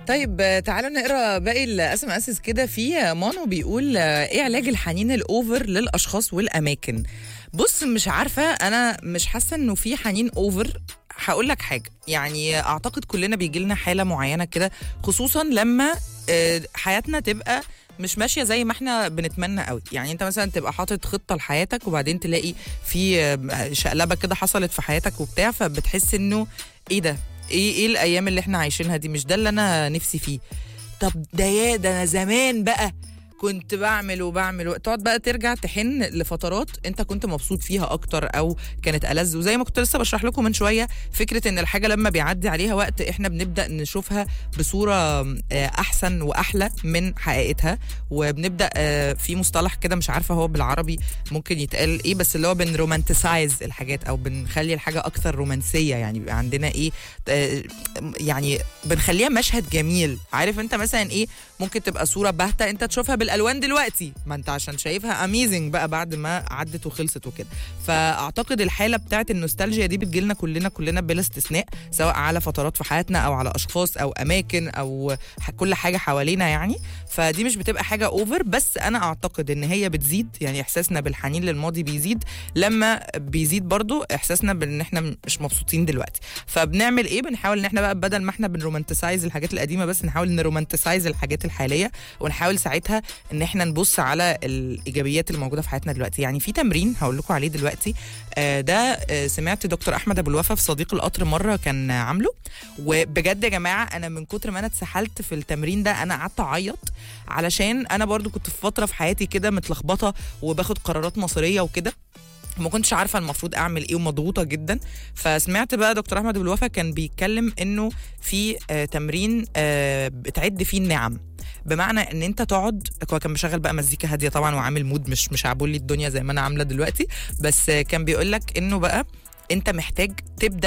طيب آه، تعالوا نقرا باقي الاس ام اس كده في آه، مانو بيقول آه، ايه علاج الحنين الاوفر للاشخاص والاماكن بص مش عارفه انا مش حاسه انه في حنين اوفر هقول لك حاجه يعني اعتقد كلنا بيجي لنا حاله معينه كده خصوصا لما آه، حياتنا تبقى مش ماشيه زي ما احنا بنتمنى قوي يعني انت مثلا تبقى حاطط خطه لحياتك وبعدين تلاقي في آه، شقلبه كده حصلت في حياتك وبتاع فبتحس انه ايه ده ايه ايه الايام اللي احنا عايشينها دي مش ده اللي انا نفسي فيه طب ده يا ده انا زمان بقى كنت بعمل وبعمل و- تقعد بقى ترجع تحن لفترات انت كنت مبسوط فيها اكتر او كانت ألذ وزي ما كنت لسه بشرح لكم من شويه فكره ان الحاجه لما بيعدي عليها وقت احنا بنبدا نشوفها بصوره آه، احسن واحلى من حقيقتها وبنبدا آه، في مصطلح كده مش عارفه هو بالعربي ممكن يتقال ايه بس اللي هو بنرومانتسايز الحاجات او بنخلي الحاجه اكثر رومانسيه يعني بيبقى عندنا ايه آه، يعني بنخليها مشهد جميل عارف انت مثلا ايه ممكن تبقى صوره باهته انت تشوفها بالالوان دلوقتي ما انت عشان شايفها اميزنج بقى بعد ما عدت وخلصت وكده فاعتقد الحاله بتاعت النوستالجيا دي بتجيلنا كلنا كلنا بلا استثناء سواء على فترات في حياتنا او على اشخاص او اماكن او ح- كل حاجه حوالينا يعني فدي مش بتبقى حاجه اوفر بس انا اعتقد ان هي بتزيد يعني احساسنا بالحنين للماضي بيزيد لما بيزيد برضو احساسنا بان احنا مش مبسوطين دلوقتي فبنعمل ايه بنحاول ان احنا بقى بدل ما احنا بنرومانتسايز الحاجات القديمه بس نحاول نرومانتسايز الحاجات الحاليه ونحاول ساعتها ان احنا نبص على الايجابيات اللي موجوده في حياتنا دلوقتي يعني في تمرين هقول لكم عليه دلوقتي آه، ده آه، سمعت دكتور احمد ابو الوفا في صديق القطر مره كان عامله وبجد يا جماعه انا من كتر ما انا اتسحلت في التمرين ده انا قعدت اعيط علشان انا برضو كنت في فتره في حياتي كده متلخبطه وباخد قرارات مصيريه وكده وما كنتش عارفه المفروض اعمل ايه ومضغوطه جدا فسمعت بقى دكتور احمد ابو الوفا كان بيتكلم انه في آه تمرين آه بتعد فيه النعم بمعنى ان انت تقعد هو كان مشغل بقى مزيكا هاديه طبعا وعامل مود مش مش عابول لي الدنيا زي ما انا عامله دلوقتي بس آه كان بيقول لك انه بقى انت محتاج تبدا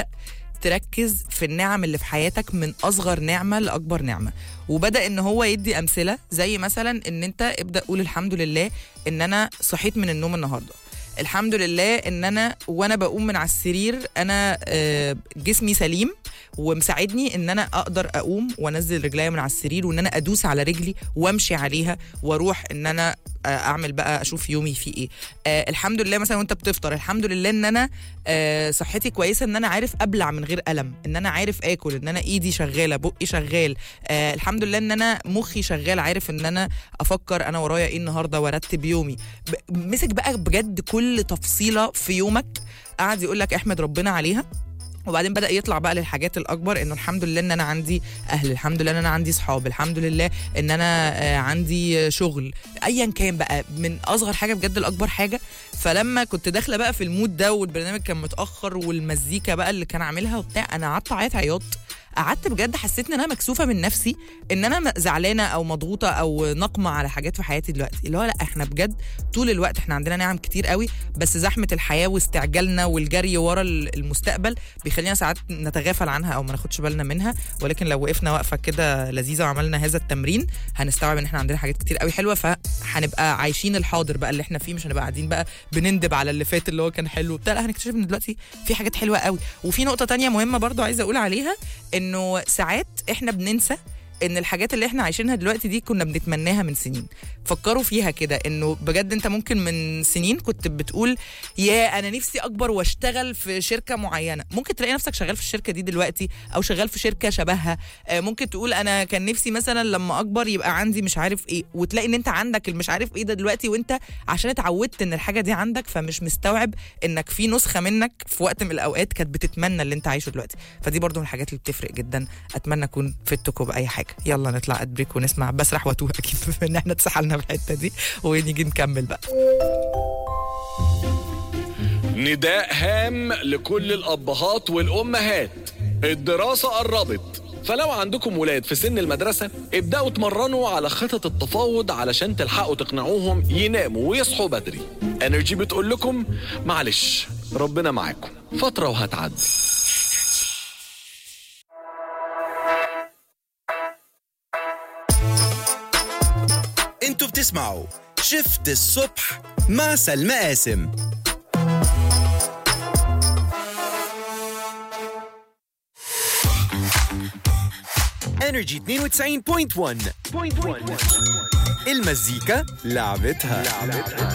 تركز في النعم اللي في حياتك من اصغر نعمه لاكبر نعمه وبدا ان هو يدي امثله زي مثلا ان انت ابدا قول الحمد لله ان انا صحيت من النوم النهارده الحمد لله ان انا وانا بقوم من على السرير انا آه، جسمي سليم ومساعدني ان انا اقدر اقوم وانزل رجليا من على السرير وان انا ادوس على رجلي وامشي عليها واروح ان انا آه، اعمل بقى اشوف يومي فيه ايه آه الحمد لله مثلا وانت بتفطر الحمد لله ان انا آه صحتي كويسه ان انا عارف ابلع من غير الم ان انا عارف اكل ان انا ايدي شغاله بقي شغال آه الحمد لله ان انا مخي شغال عارف ان انا افكر انا ورايا ايه النهارده وارتب يومي ب- مسك بقى بجد كل تفصيله في يومك قعد يقول لك احمد ربنا عليها وبعدين بدا يطلع بقى للحاجات الاكبر انه الحمد لله ان انا عندي اهل الحمد لله ان انا عندي صحاب الحمد لله ان انا آه، عندي شغل ايا كان بقى من اصغر حاجه بجد لاكبر حاجه فلما كنت داخله بقى في المود ده والبرنامج كان متاخر والمزيكا بقى اللي كان عاملها وبتاع انا قعدت اعيط عياط قعدت بجد حسيت ان انا مكسوفه من نفسي ان انا م- زعلانه او مضغوطه او ناقمه على حاجات في حياتي دلوقتي اللي هو لا احنا بجد طول الوقت احنا عندنا نعم كتير قوي بس زحمه الحياه واستعجالنا والجري ورا ال- المستقبل بيخلينا ساعات نتغافل عنها او ما ناخدش بالنا منها ولكن لو وقفنا وقفه كده لذيذه وعملنا هذا التمرين هنستوعب ان احنا عندنا حاجات كتير قوي حلوه فهنبقى عايشين الحاضر بقى اللي احنا فيه مش هنبقى قاعدين بقى بنندب على اللي فات اللي هو كان حلو وبتاع لا هنكتشف ان دلوقتي في حاجات حلوه قوي وفي نقطه تانية مهمه برضو عايزه اقول عليها انه ساعات احنا بننسى ان الحاجات اللي احنا عايشينها دلوقتي دي كنا بنتمناها من سنين فكروا فيها كده انه بجد انت ممكن من سنين كنت بتقول يا انا نفسي اكبر واشتغل في شركه معينه ممكن تلاقي نفسك شغال في الشركه دي دلوقتي او شغال في شركه شبهها آه، ممكن تقول انا كان نفسي مثلا لما اكبر يبقى عندي مش عارف ايه وتلاقي ان انت عندك المش عارف ايه ده دلوقتي وانت عشان اتعودت ان الحاجه دي عندك فمش مستوعب انك في نسخه منك في وقت من الاوقات كانت بتتمنى اللي انت عايشه دلوقتي فدي برضو من الحاجات اللي بتفرق جدا اتمنى اكون فدتكم باي حاجه يلا نطلع اد بريك ونسمع بسرح واتوه اكيد بما ان احنا اتسحلنا في الحته دي ونيجي نكمل بقى نداء هام لكل الأبهات والأمهات الدراسة قربت فلو عندكم ولاد في سن المدرسة ابدأوا اتمرنوا على خطط التفاوض علشان تلحقوا تقنعوهم يناموا ويصحوا بدري انرجي بتقول لكم معلش ربنا معاكم فترة وهتعدي انتوا بتسمعوا شفت الصبح مع سلمى قاسم انرجي 92.1 المزيكا لعبتها, لعبتها.